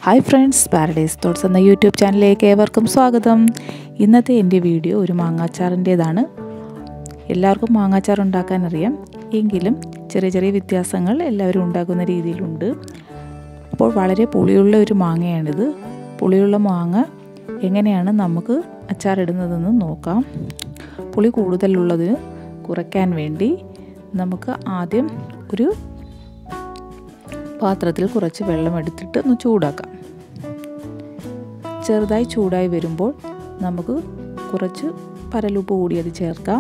hi friends paradise thoughts എന്ന YouTube ചാനലിലേക്ക് ഏവർക്കും സ്വാഗതം ഇന്നത്തെ എൻ്റെ വീഡിയോ ഒരു മാങ്ങാച്ചാറിൻ്റേതാണ് എല്ലാവർക്കും മാങ്ങാച്ചാർ ഉണ്ടാക്കാൻ അറിയാം എങ്കിലും ചെറിയ ചെറിയ വ്യത്യാസങ്ങൾ എല്ലാവരും ഉണ്ടാക്കുന്ന രീതിയിലുണ്ട് അപ്പോൾ വളരെ പുളിയുള്ള ഒരു മാങ്ങയാണിത് പുളിയുള്ള മാങ്ങ എങ്ങനെയാണ് നമുക്ക് അച്ചാറിടുന്നതെന്ന് നോക്കാം പുളി കൂടുതലുള്ളത് കുറയ്ക്കാൻ വേണ്ടി നമുക്ക് ആദ്യം ഒരു പാത്രത്തിൽ കുറച്ച് വെള്ളം എടുത്തിട്ട് ഒന്ന് ചൂടാക്കാം ചെറുതായി ചൂടായി വരുമ്പോൾ നമുക്ക് കുറച്ച് പരലുപ്പ് കൂടി അത് ചേർക്കാം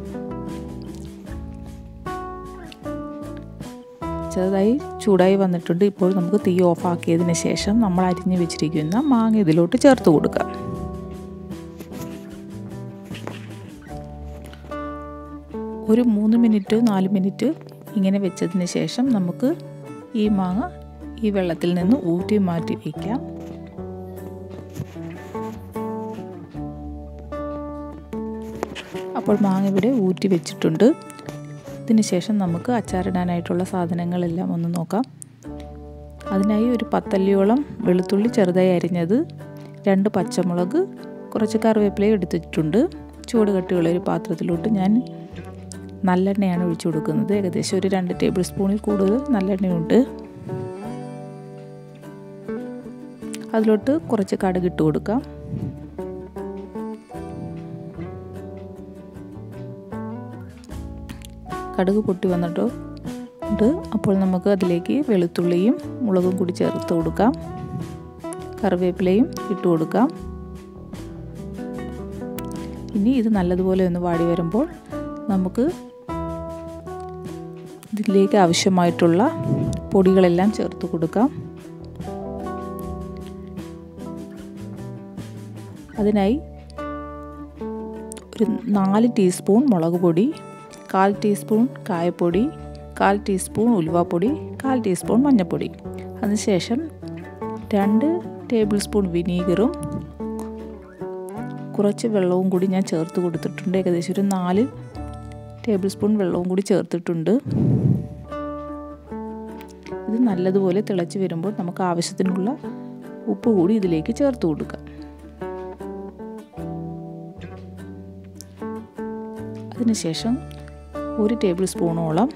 ചെറുതായി ചൂടായി വന്നിട്ടുണ്ട് ഇപ്പോൾ നമുക്ക് തീ ഓഫാക്കിയതിന് ശേഷം നമ്മൾ അരിഞ്ഞു വെച്ചിരിക്കുന്ന മാങ്ങ ഇതിലോട്ട് ചേർത്ത് കൊടുക്കാം ഒരു മൂന്ന് മിനിറ്റ് നാല് മിനിറ്റ് ഇങ്ങനെ വെച്ചതിന് ശേഷം നമുക്ക് ഈ മാങ്ങ ഈ വെള്ളത്തിൽ നിന്ന് ഊറ്റി മാറ്റി വയ്ക്കാം അപ്പോൾ മാങ്ങ ഇവിടെ ഊറ്റി വെച്ചിട്ടുണ്ട് ഇതിന് ശേഷം നമുക്ക് അച്ചാറിടാനായിട്ടുള്ള സാധനങ്ങളെല്ലാം ഒന്ന് നോക്കാം അതിനായി ഒരു പത്തല്ലിയോളം വെളുത്തുള്ളി ചെറുതായി അരിഞ്ഞത് രണ്ട് പച്ചമുളക് കുറച്ച് കറിവേപ്പിലയും എടുത്തിട്ടുണ്ട് ചൂട് കട്ടിയുള്ള ഒരു പാത്രത്തിലോട്ട് ഞാൻ നല്ലെണ്ണയാണ് ഒഴിച്ചു കൊടുക്കുന്നത് ഏകദേശം ഒരു രണ്ട് ടേബിൾ സ്പൂണിൽ കൂടുതൽ നല്ലെണ്ണയുണ്ട് അതിലോട്ട് കുറച്ച് കടുക് ഇട്ട് കൊടുക്കാം കടുക് പൊട്ടി വന്നിട്ടോ ഉണ്ട് അപ്പോൾ നമുക്ക് അതിലേക്ക് വെളുത്തുള്ളിയും മുളകും കൂടി ചേർത്ത് കൊടുക്കാം കറിവേപ്പിലയും ഇട്ട് കൊടുക്കാം ഇനി ഇത് നല്ലതുപോലെ ഒന്ന് വാടി വരുമ്പോൾ നമുക്ക് ഇതിലേക്ക് ആവശ്യമായിട്ടുള്ള പൊടികളെല്ലാം ചേർത്ത് കൊടുക്കാം അതിനായി ഒരു നാല് ടീസ്പൂൺ മുളക് പൊടി കാൽ ടീസ്പൂൺ കായപ്പൊടി കാൽ ടീസ്പൂൺ ഉലുവാപ്പൊടി കാൽ ടീസ്പൂൺ മഞ്ഞൾപ്പൊടി അതിനുശേഷം രണ്ട് ടേബിൾ സ്പൂൺ വിനീഗറും കുറച്ച് വെള്ളവും കൂടി ഞാൻ ചേർത്ത് കൊടുത്തിട്ടുണ്ട് ഏകദേശം ഒരു നാല് ടേബിൾ സ്പൂൺ വെള്ളവും കൂടി ചേർത്തിട്ടുണ്ട് ഇത് നല്ലതുപോലെ തിളച്ച് വരുമ്പോൾ നമുക്ക് ആവശ്യത്തിനുള്ള ഉപ്പ് കൂടി ഇതിലേക്ക് ചേർത്ത് കൊടുക്കാം അതിനുശേഷം ഒരു ടേബിൾ സ്പൂണോളം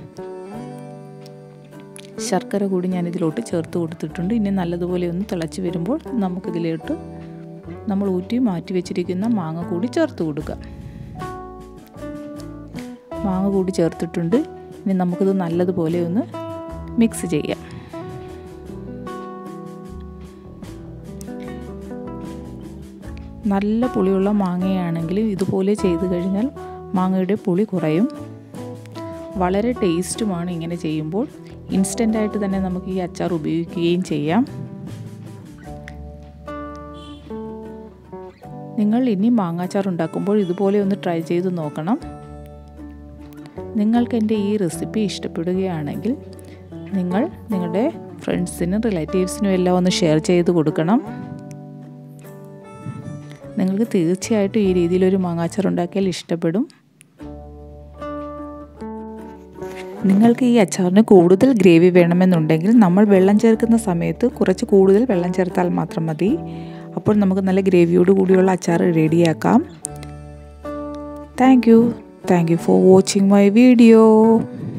ശർക്കര കൂടി ഞാൻ ഇതിലോട്ട് ചേർത്ത് കൊടുത്തിട്ടുണ്ട് ഇനി നല്ലതുപോലെ ഒന്ന് തിളച്ച് വരുമ്പോൾ നമുക്കിതിലോട്ട് നമ്മൾ ഊറ്റി മാറ്റി വെച്ചിരിക്കുന്ന മാങ്ങ കൂടി ചേർത്ത് കൊടുക്കാം മാങ്ങ കൂടി ചേർത്തിട്ടുണ്ട് ഇനി നമുക്കിത് നല്ലതുപോലെ ഒന്ന് മിക്സ് ചെയ്യാം നല്ല പുളിയുള്ള മാങ്ങയാണെങ്കിൽ ഇതുപോലെ ചെയ്തു കഴിഞ്ഞാൽ മാങ്ങയുടെ പുളി കുറയും വളരെ ടേസ്റ്റുമാണ് ഇങ്ങനെ ചെയ്യുമ്പോൾ ഇൻസ്റ്റൻ്റായിട്ട് തന്നെ നമുക്ക് ഈ അച്ചാർ ഉപയോഗിക്കുകയും ചെയ്യാം നിങ്ങൾ ഇനി മാങ്ങാച്ചാർ ഉണ്ടാക്കുമ്പോൾ ഇതുപോലെ ഒന്ന് ട്രൈ ചെയ്ത് നോക്കണം നിങ്ങൾക്ക് എൻ്റെ ഈ റെസിപ്പി ഇഷ്ടപ്പെടുകയാണെങ്കിൽ നിങ്ങൾ നിങ്ങളുടെ ഫ്രണ്ട്സിനും റിലേറ്റീവ്സിനും എല്ലാം ഒന്ന് ഷെയർ ചെയ്ത് കൊടുക്കണം നിങ്ങൾക്ക് തീർച്ചയായിട്ടും ഈ രീതിയിലൊരു മാങ്ങാച്ചാർ ഉണ്ടാക്കിയാൽ ഇഷ്ടപ്പെടും നിങ്ങൾക്ക് ഈ അച്ചാറിന് കൂടുതൽ ഗ്രേവി വേണമെന്നുണ്ടെങ്കിൽ നമ്മൾ വെള്ളം ചേർക്കുന്ന സമയത്ത് കുറച്ച് കൂടുതൽ വെള്ളം ചേർത്താൽ മാത്രം മതി അപ്പോൾ നമുക്ക് നല്ല ഗ്രേവിയോട് കൂടിയുള്ള അച്ചാർ റെഡിയാക്കാം thank you thank you for watching my video